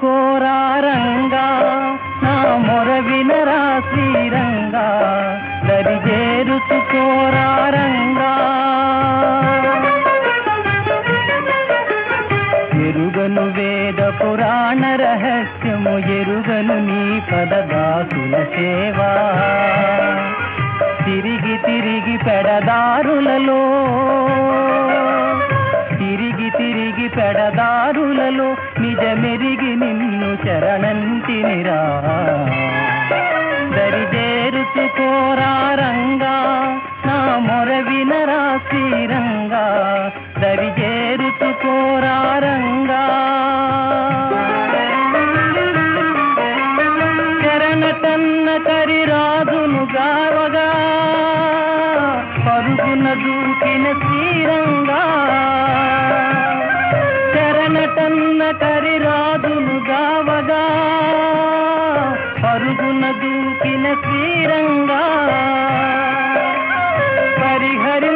చేరుకోరారంగా నా మొర వినరా శ్రీరంగా దరి చేరుకోరారంగా ఎరుగను వేద పురాణ రహస్యము ఎరుగను నీ పదదాసుల సేవా తిరిగి తిరిగి పెడదారులలో తిరిగి తిరిగి పెడదారులలో నిజమెరిగి నిన్ను శరణంతినిరా దరి చేరుచుకోరారంగా నా మొర వినరా శ్రీరంగా దరి చేరుచుకోరారంగా శరణటన్న కరిరాజును గావగా పరుగున దూకిన శ్రీరంగా శరణటన్న కరిరాజును గావగా పరుగున దూకిన శ్రీరంగా పరిహరి